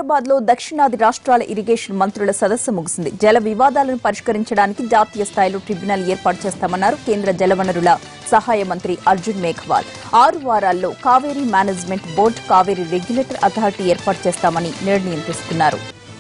హైదరాబాద్ లో దక్షిణాది రాష్ట్రాల ఇరిగేషన్ మంత్రుల సదస్సు ముగిసింది జల వివాదాలను పరిష్కరించడానికి జాతీయ స్థాయిలో ట్రిబ్యునల్ ఏర్పాటు చేస్తామన్నారు కేంద్ర జలవనరుల సహాయ మంత్రి అర్జున్ మేఘవాల్ ఆరు వారాల్లో Kaveri management board Kaveri regulator authority ఏర్పాటు చేస్తామని నిర్ణయం తీసుకున్నారు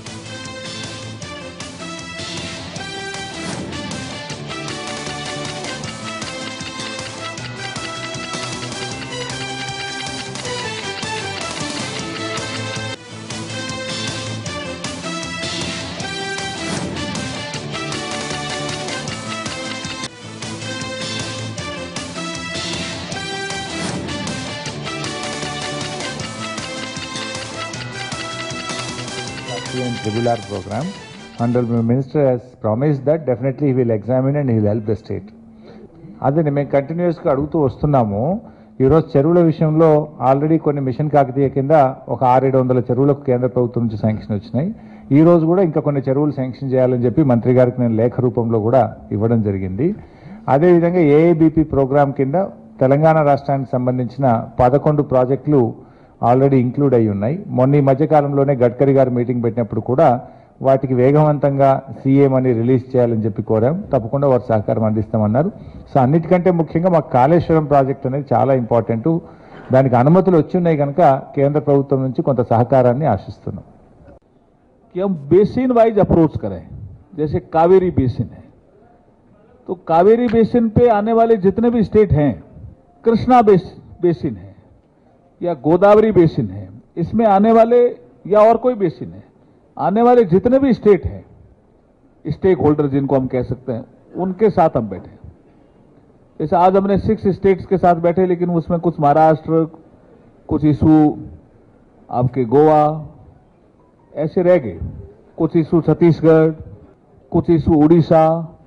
and Tribular program. Honorable Minister has promised that definitely he will examine and he will help the state. అదే మేము కంటిన్యూస్గా అడుగుతూ వస్తున్నాము ఈరోజు చెరువుల విషయంలో ఆల్రెడీ కొన్ని మిషన్ కాకతీయ కింద ఒక ఆరేడు వందల చెరువులకు కేంద్ర ప్రభుత్వం నుంచి శాంక్షన్ వచ్చినాయి ఈ రోజు కూడా ఇంకా కొన్ని చెరువులు శాంక్షన్ చేయాలని చెప్పి మంత్రి గారికి నేను లేఖ రూపంలో కూడా ఇవ్వడం జరిగింది అదేవిధంగా ఏఏబిపి ప్రోగ్రాం కింద తెలంగాణ రాష్ట్రానికి సంబంధించిన పదకొండు ప్రాజెక్టులు ఆల్రెడీ ఇంక్లూడ్ అయి ఉన్నాయి మొన్న ఈ మధ్యకాలంలోనే గడ్కరీ గారు మీటింగ్ పెట్టినప్పుడు కూడా వాటికి వేగవంతంగా సీఏ మనీ రిలీజ్ చేయాలని చెప్పి కోరాం తప్పకుండా వారు సహకారం అందిస్తామన్నారు సో అన్నిటికంటే ముఖ్యంగా మాకు కాళేశ్వరం ప్రాజెక్ట్ అనేది చాలా ఇంపార్టెంట్ దానికి అనుమతులు వచ్చి ఉన్నాయి కనుక కేంద్ర ప్రభుత్వం నుంచి కొంత సహకారాన్ని ఆశిస్తున్నాం कि हम बेसिन वाइज अप्रोच करें जैसे कावेरी बेसिन है तो कावेरी बेसिन पे आने वाले जितने भी स्टेट हैं कृष्णा बेस, बेसिन है या गोदावरी बेसिन है इसमें आने वाले या और कोई बेसिन है आने वाले जितने भी स्टेट हैं स्टेक होल्डर जिनको हम कह सकते हैं उनके साथ हम बैठे जैसे आज हमने सिक्स स्टेट्स के साथ बैठे लेकिन उसमें कुछ महाराष्ट्र कुछ इशू आपके गोवा ऐसे रह गए कुछ इशू छत्तीसगढ़ कुछ इशू उड़ीसा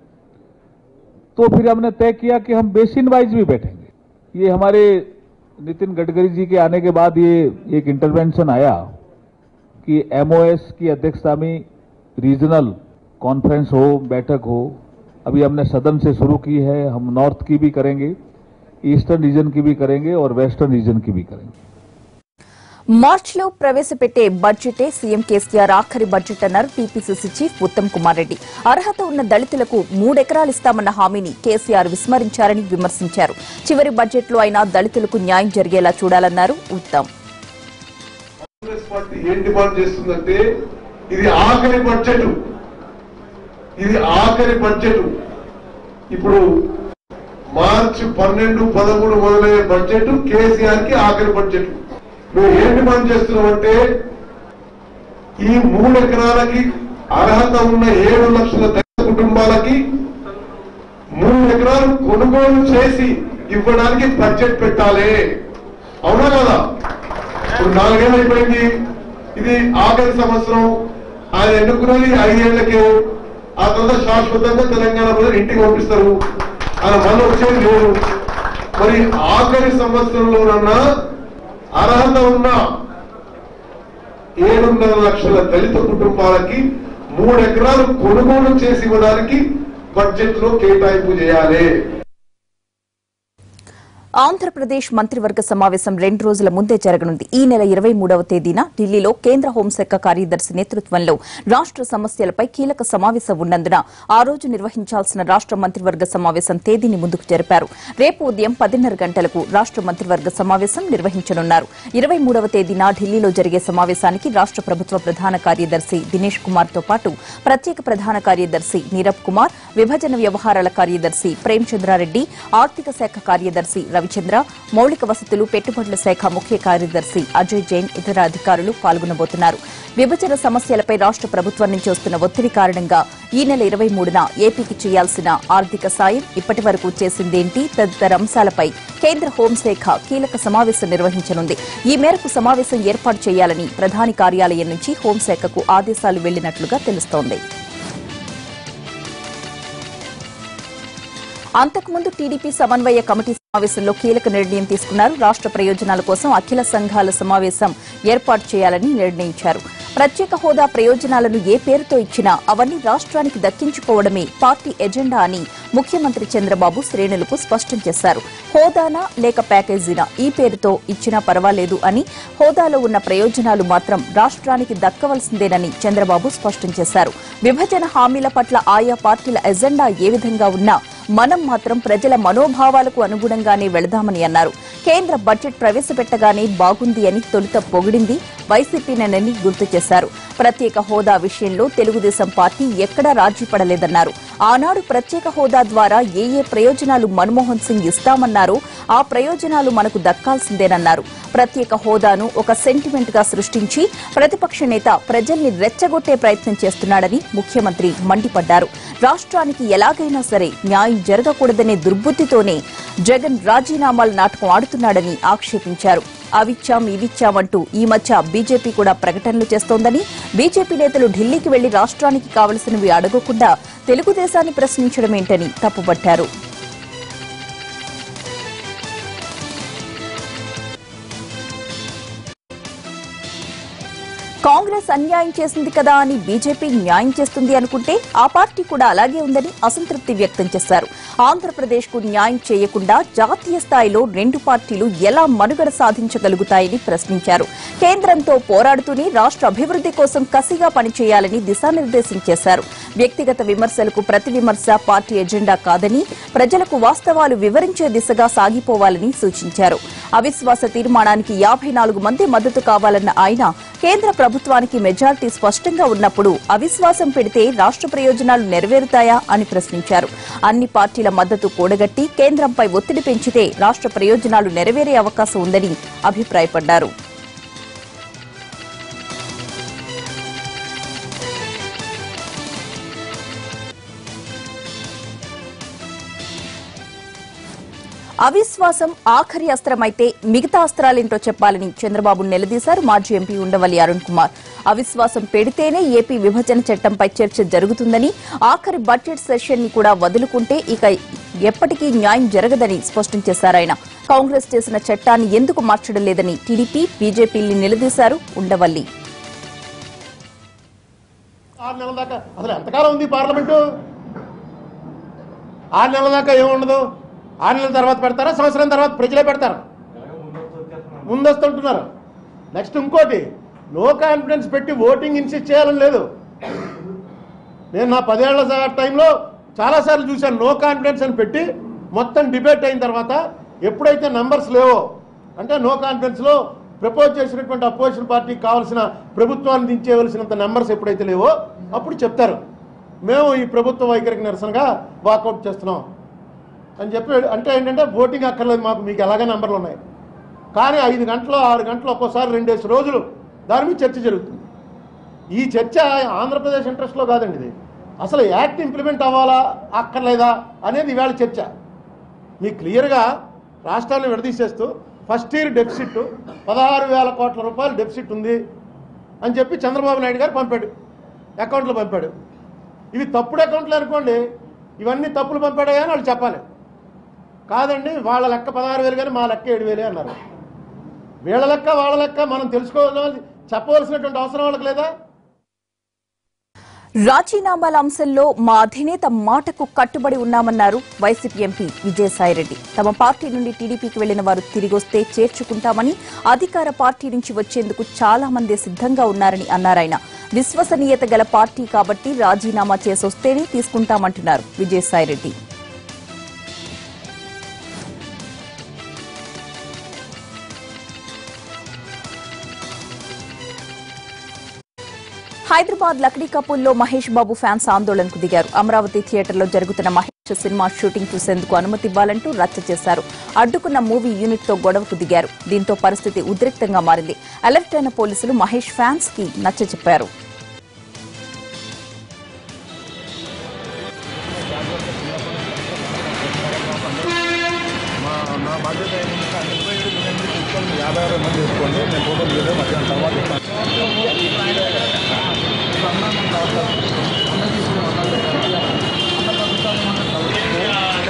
तो फिर हमने तय किया कि हम बेसिन वाइज भी बैठेंगे ये हमारे नितिन गडकरी जी के आने के बाद ये एक इंटरवेंशन आया कि एमओएस की अध्यक्षता में रीजनल कॉन्फ्रेंस हो बैठक हो अभी हमने सदन से शुरू की है हम नॉर्थ की भी करेंगे ईस्टर्न रीजन की भी करेंगे और वेस्टर्न रीजन की भी करेंगे మార్చిలో ప్రవేశపెట్టే బడ్జెటే సీఎం కేసీఆర్ ఆఖరి బడ్జెట్ అన్నారు టీపీసీసీ చీఫ్ ఉత్తమ్ కుమార్ రెడ్డి అర్హత ఉన్న దళితులకు మూడెకరాలు ఇస్తామన్న హామీని కేసీఆర్ విస్మరించారని విమర్శించారు చివరి బడ్జెట్లో అయినా దళితులకు న్యాయం జరిగేలా చూడాలన్నారు ఉత్తమ్ కాంగ్రెస్ పార్టీ ఏం డిమాండ్ చేస్తుందంటే ఇది ఆఖరి బడ్జెట్ ఇది ఆఖరి బడ్జెట్ ఇప్పుడు మార్చి పన్నెండు పదమూడు మొదలయ్యే బడ్జెట్ కేసీఆర్ కి ఆఖరి బడ్జెట్ మేము ఏం డిమాండ్ చేస్తున్నామంటే ఈ మూడు ఎకరాలకి అర్హత ఉన్న ఏడు లక్షల దళిత కుటుంబాలకి మూడు ఎకరాలు కొనుగోలు చేసి ఇవ్వడానికి బడ్జెట్ పెట్టాలి అవునా కదా ఇప్పుడు నాలుగేళ్ళు అయిపోయింది ఇది ఆఖరి సంవత్సరం ఆయన ఎన్నుకున్నది ఐదేళ్లకే ఆ తర్వాత శాశ్వతంగా తెలంగాణ ప్రజలు ఇంటికి పంపిస్తారు ఆయన మళ్ళీ వచ్చేది లేదు మరి ఆఖరి సంవత్సరంలోనన్నా అర్హత ఉన్న ఏడున్నర లక్షల దళిత కుటుంబాలకి మూడు ఎకరాలు కొనుగోలు చేసి ఇవ్వడానికి బడ్జెట్ లో కేటాయింపు చేయాలి ఆంధ్రప్రదేశ్ మంత్రివర్గ సమావేశం రెండు రోజుల ముందే జరగనుంది ఈ నెల ఇరవై మూడవ తేదీన ఢిల్లీలో కేంద్ర హోంశాఖ కార్యదర్శి నేతృత్వంలో రాష్ట సమస్యలపై కీలక సమావేశం ఉన్నందున ఆ రోజు నిర్వహించాల్సిన రాష్ట మంత్రివర్గ సమావేశం తేదీని ముందుకు జరిపారు రేపు ఉదయం పదిన్నర గంటలకు రాష్ట మంత్రివర్గ సమావేశం నిర్వహించనున్నారు ఇరవై మూడవ తేదీన ఢిల్లీలో జరిగే సమావేశానికి రాష్ట ప్రభుత్వ ప్రధాన కార్యదర్శి దినేష్ కుమార్ తో పాటు ప్రత్యేక ప్రధాన కార్యదర్శి నీరబ్ కుమార్ విభజన వ్యవహారాల కార్యదర్శి ప్రేమచంద్రారెడ్డి ఆర్థిక శాఖ కార్యదర్శి రవిచంద్ర మౌలిక వసతులు పెట్టుబడుల శాఖ ముఖ్య కార్యదర్శి అజయ్ జైన్ ఇతర అధికారులు పాల్గొనబోతున్నారు విభజన సమస్యలపై రాష్ట ప్రభుత్వం నుంచి వస్తున్న ఒత్తిడి కారణంగా ఈ నెల ఇరవై మూడున ఏపీకి చేయాల్సిన ఆర్థిక సాయం ఇప్పటి వరకు చేసిందేంటి తదితర అంశాలపై కేంద్ర హోంశాఖ కీలక సమావేశం నిర్వహించనుంది ఈ మేరకు సమావేశం ఏర్పాటు చేయాలని ప్రధాని కార్యాలయం నుంచి హోంశాఖకు ఆదేశాలు వెళ్లినట్లుగా తెలుస్తోంది అంతకుముందు టీడీపీ సమన్వయ కమిటీ సమావేశంలో కీలక నిర్ణయం తీసుకున్నారు రాష్ట్ర ప్రయోజనాల కోసం అఖిల సంఘాల సమావేశం ఏర్పాటు చేయాలని నిర్ణయించారు ప్రత్యేక హోదా ప్రయోజనాలను ఏ పేరుతో ఇచ్చినా అవన్నీ రాష్ట్రానికి దక్కించుకోవడమే పార్టీ ఎజెండా అని ముఖ్యమంత్రి చంద్రబాబు శ్రేణులకు స్పష్టం చేశారు హోదానా లేక ప్యాకేజీనా ఈ పేరుతో ఇచ్చినా పర్వాలేదు అని హోదాలో ఉన్న ప్రయోజనాలు మాత్రం రాష్ట్రానికి దక్కవలసిందేనని చంద్రబాబు స్పష్టం చేశారు విభజన హామీల పట్ల ఆయా పార్టీల ఎజెండా ఏ విధంగా ఉన్నా మనం మాత్రం ప్రజల మనోభావాలకు అనుగుణంగానే వెళదామని అన్నారు కేంద్ర బడ్జెట్ ప్రవేశపెట్టగానే బాగుంది అని తొలుత పొగిడింది వైసీపీనేనని గుర్తు చేశారు ప్రత్యేక హోదా విషయంలో తెలుగుదేశం పార్టీ ఎక్కడా రాజీ పడలేదన్నారు ఆనాడు ప్రత్యేక హోదా ద్వారా ఏ ఏ ప్రయోజనాలు మన్మోహన్ సింగ్ ఇస్తామన్నారో ఆ ప్రయోజనాలు మనకు దక్కాల్సిందేనన్నారు ప్రత్యేక హోదాను ఒక సెంటిమెంట్ గా సృష్టించి ప్రతిపక్ష నేత ప్రజల్ని రెచ్చగొట్టే ప్రయత్నం చేస్తున్నాడని ముఖ్యమంత్రి మండిపడ్డారు రాష్ట్రానికి ఎలాగైనా సరే న్యాయం జరగకూడదనే దుర్బుద్దితోనే జగన్ రాజీనామాల నాటకం ఆడుతున్నాడని ఆక్షేపించారు అవిచ్చాం ఇవిచ్చామంటూ ఈ మధ్య బీజేపీ కూడా ప్రకటనలు చేస్తోందని బీజేపీ నేతలు ఢిల్లీకి వెళ్లి రాష్ట్రానికి కావలసినవి అడగకుండా తెలుగుదేశాన్ని ప్రశ్నించడమేంటని తప్పుపట్టారు కాంగ్రెస్ అన్యాయం చేసింది కదా అని బీజేపీ న్యాయం చేస్తుంది అనుకుంటే ఆ పార్టీ కూడా అలాగే ఉందని అసంతృప్తి వ్యక్తం చేశారు ఆంధ్రప్రదేశ్ కు న్యాయం చేయకుండా జాతీయ స్థాయిలో రెండు పార్టీలు ఎలా మనుగడ సాధించగలుగుతాయని ప్రశ్నించారు కేంద్రంతో పోరాడుతూనే రాష్ట్ర అభివృద్ధి కోసం కసిగా పనిచేయాలని దిశానిర్దేశం చేశారు వ్యక్తిగత విమర్శలకు ప్రతి విమర్శ పార్టీ ఎజెండా కాదని ప్రజలకు వాస్తవాలు వివరించే దిశగా సాగిపోవాలని సూచించారు అవిశ్వాస తీర్మానానికి యాభై నాలుగు మంది మద్దతు కావాలన్న ఆయన కేంద్ర ప్రభుత్వానికి మెజార్టీ స్పష్టంగా ఉన్నప్పుడు అవిశ్వాసం పెడితే రాష్ట్ర ప్రయోజనాలు నెరవేరుతాయా అని ప్రశ్నించారు అన్ని పార్టీల మద్దతు కూడగట్టి కేంద్రంపై ఒత్తిడి పెంచితే రాష్ట్ర ప్రయోజనాలు నెరవేరే అవకాశం ఉందని అభిప్రాయపడ్డారు అవిశ్వాసం ఆఖరి అస్త్రమైతే మిగతా అస్త్రాలేంటో చెప్పాలని చంద్రబాబు నిలదీశారు మాజీ ఎంపీ ఉండవల్లి అరుణ్ కుమార్ అవిశ్వాసం పెడితేనే ఏపీ విభజన చట్టంపై చర్చ జరుగుతుందని ఆఖరి బడ్జెట్ సెషన్ ని కూడా వదులుకుంటే ఇక ఎప్పటికీ న్యాయం జరగదని స్పష్టం చేశారు ఆయన కాంగ్రెస్ చేసిన చట్టాన్ని ఎందుకు మార్చడం లేదని టీడీపీ బీజేపీని నిలదీశారు ఉండవల్లి ఆరు నెలల దాకా అసలు ఎంతకాలం ఉంది పార్లమెంటు ఆరు నెలల దాకా ఏముండదు ఆరు నెలల తర్వాత పెడతారా సంవత్సరం తర్వాత ప్రజలే పెడతారు ముందొస్తుంటున్నారు నెక్స్ట్ ఇంకోటి నో కాన్ఫిడెన్స్ పెట్టి ఓటింగ్ ఇన్సిస్ట్ చేయాలని లేదు నేను నా పదేళ్ల స- టైంలో చాలాసార్లు చూశాను నో కాన్ఫిడెన్స్ అని పెట్టి మొత్తం డిబేట్ అయిన తర్వాత ఎప్పుడైతే నంబర్స్ లేవో అంటే నో కాన్ఫిడెన్స్లో ప్రపోజ్ చేసినటువంటి అపోజిషన్ పార్టీకి కావాల్సిన ప్రభుత్వాన్ని దించేయవలసినంత నెంబర్స్ ఎప్పుడైతే లేవో అప్పుడు చెప్తారు మేము ఈ ప్రభుత్వ వైఖరికి నిరసనగా వాకౌట్ చేస్తున్నాం అని చెప్పి అంటే ఏంటంటే ఓటింగ్ అక్కర్లేదు మాకు మీకు ఎలాగే నెంబర్లు ఉన్నాయి కానీ ఐదు గంటలు ఆరు గంటలు ఒక్కోసారి రెండేసి రోజులు దాని మీద చర్చ జరుగుతుంది ఈ చర్చ ఆంధ్రప్రదేశ్ ఇంట్రెస్ట్లో కాదండి ఇది అసలు యాక్ట్ ఇంప్లిమెంట్ అవ్వాలా అక్కర్లేదా అనేది ఇవాళ చర్చ మీకు క్లియర్గా రాష్ట్రాలను విడదీసేస్తూ ఫస్ట్ ఇయర్ డెఫిసిట్ పదహారు వేల కోట్ల రూపాయలు డెఫిసిట్ ఉంది అని చెప్పి చంద్రబాబు నాయుడు గారు పంపాడు అకౌంట్లో పంపాడు ఇవి తప్పుడు అకౌంట్లు అనుకోండి ఇవన్నీ తప్పులు పంపాడా అని వాళ్ళు చెప్పాలి కాదండి వాళ్ళ లెక్క పదహారు వేలు కానీ మా లెక్క ఏడు వేలే అన్నారు వీళ్ళ లెక్క వాళ్ళ లెక్క మనం తెలుసుకోవాల్సి చెప్పవలసినటువంటి అవసరం వాళ్ళకి లేదా రాజీనామాల అంశంలో మా అధినేత మాటకు కట్టుబడి ఉన్నామన్నారు వైసీపీ ఎంపీ విజయసాయిరెడ్డి తమ పార్టీ నుండి టీడీపీకి వెళ్లిన వారు తిరిగొస్తే చేర్చుకుంటామని అధికార పార్టీ నుంచి వచ్చేందుకు చాలా మంది సిద్ధంగా ఉన్నారని అన్నారాయన విశ్వసనీయత గల పార్టీ కాబట్టి రాజీనామా చేసొస్తేనే తీసుకుంటామంటున్నారు విజయసాయిరెడ్డి హైదరాబాద్ లక్డీ కపూర్లో మహేష్ బాబు ఫ్యాన్స్ ఆందోళనకు దిగారు అమరావతి థియేటర్లో జరుగుతున్న మహేష్ సినిమా షూటింగ్ చూసేందుకు అనుమతి ఇవ్వాలంటూ రచ్చ చేశారు అడ్డుకున్న మూవీ యూనిట్ తో గొడవకు దిగారు దీంతో పరిస్థితి ఉద్రిక్తంగా మారింది అలర్ట్ అయిన పోలీసులు మహేష్ ఫ్యాన్స్ కి నచ్చ చెప్పారు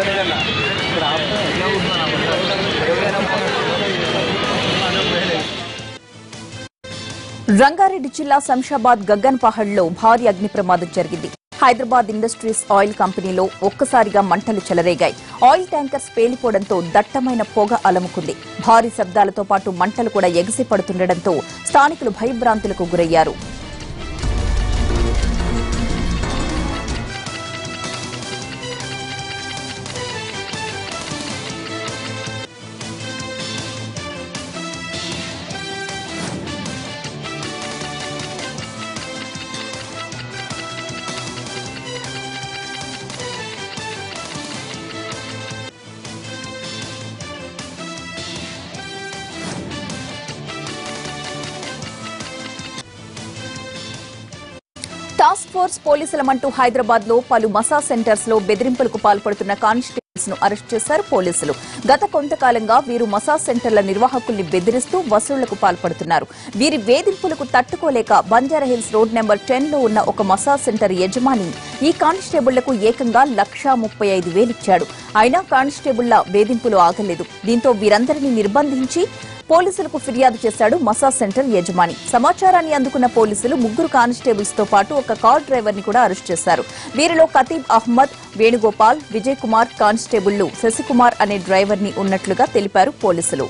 రంగారెడ్డి జిల్లా శంషాబాద్ గగన్ పహడ్లో భారీ అగ్ని ప్రమాదం జరిగింది హైదరాబాద్ ఇండస్ట్రీస్ ఆయిల్ కంపెనీలో ఒక్కసారిగా మంటలు చెలరేగాయి ఆయిల్ ట్యాంకర్స్ పేలిపోవడంతో దట్టమైన పొగ అలముకుంది భారీ శబ్దాలతో పాటు మంటలు కూడా ఎగిసి పడుతుండటంతో స్థానికులు భయభ్రాంతులకు గురయ్యారు టాస్క్ ఫోర్స్ పోలీసులమంటూ హైదరాబాద్ లో పలు మసాజ్ సెంటర్స్ లో బెదిరింపులకు పాల్పడుతున్న కానిస్టేబుల్స్ ను అరెస్ట్ చేశారు పోలీసులు గత కొంతకాలంగా వీరు మసాజ్ సెంటర్ల నిర్వాహకుల్ని బెదిరిస్తూ వసూళ్లకు పాల్పడుతున్నారు వీరి వేధింపులకు తట్టుకోలేక బంజారాహిల్స్ రోడ్ నెంబర్ టెన్ లో ఉన్న ఒక మసాజ్ సెంటర్ యజమాని ఈ కానిస్టేబుళ్లకు ఏకంగా లక్షా ముప్పై ఐదు వేలిచ్చాడు అయినా కానిస్టేబుళ్ల వేధింపులు ఆగలేదు దీంతో వీరందరినీ నిర్బంధించి పోలీసులకు ఫిర్యాదు చేశాడు మసాజ్ సెంటర్ యజమాని సమాచారాన్ని అందుకున్న పోలీసులు ముగ్గురు కానిస్టేబుల్స్ తో పాటు ఒక కార్ డ్రైవర్ ని కూడా అరెస్ట్ చేశారు వీరిలో ఖతీబ్ అహ్మద్ వేణుగోపాల్ విజయ్ కుమార్ కానిస్టేబుళ్లు శశికుమార్ అనే డ్రైవర్ ని ఉన్నట్లుగా తెలిపారు పోలీసులు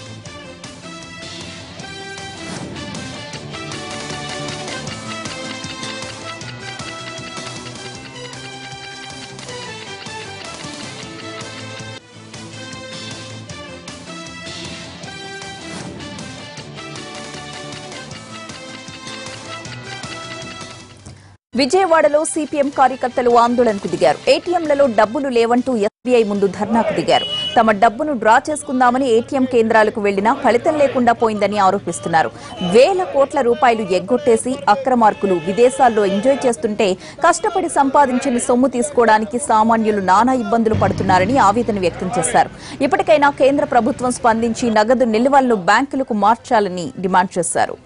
విజయవాడలో సిపిఎం కార్యకర్తలు ఆందోళనకు దిగారు ఏటీఎంలలో డబ్బులు లేవంటూ ఎస్బీఐ ముందు ధర్నాకు దిగారు తమ డబ్బును డ్రా చేసుకుందామని ఏటీఎం కేంద్రాలకు వెళ్లినా ఫలితం లేకుండా పోయిందని ఆరోపిస్తున్నారు వేల కోట్ల రూపాయలు ఎగ్గొట్టేసి అక్రమార్కులు విదేశాల్లో ఎంజాయ్ చేస్తుంటే కష్టపడి సంపాదించిన సొమ్ము తీసుకోవడానికి సామాన్యులు నానా ఇబ్బందులు పడుతున్నారని ఆవేదన వ్యక్తం చేశారు ఇప్పటికైనా కేంద్ర ప్రభుత్వం స్పందించి నగదు నిల్వలను బ్యాంకులకు మార్చాలని డిమాండ్ చేశారు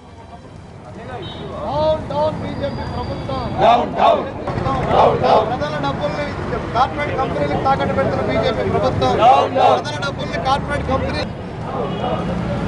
ప్రజల డబ్బుల్ని కార్పొరేట్ కంపెనీలకు తాకట్టు పెడుతున్న బీజేపీ ప్రభుత్వం ప్రజల డబ్బుల్ని కార్పొరేట్ కంపెనీ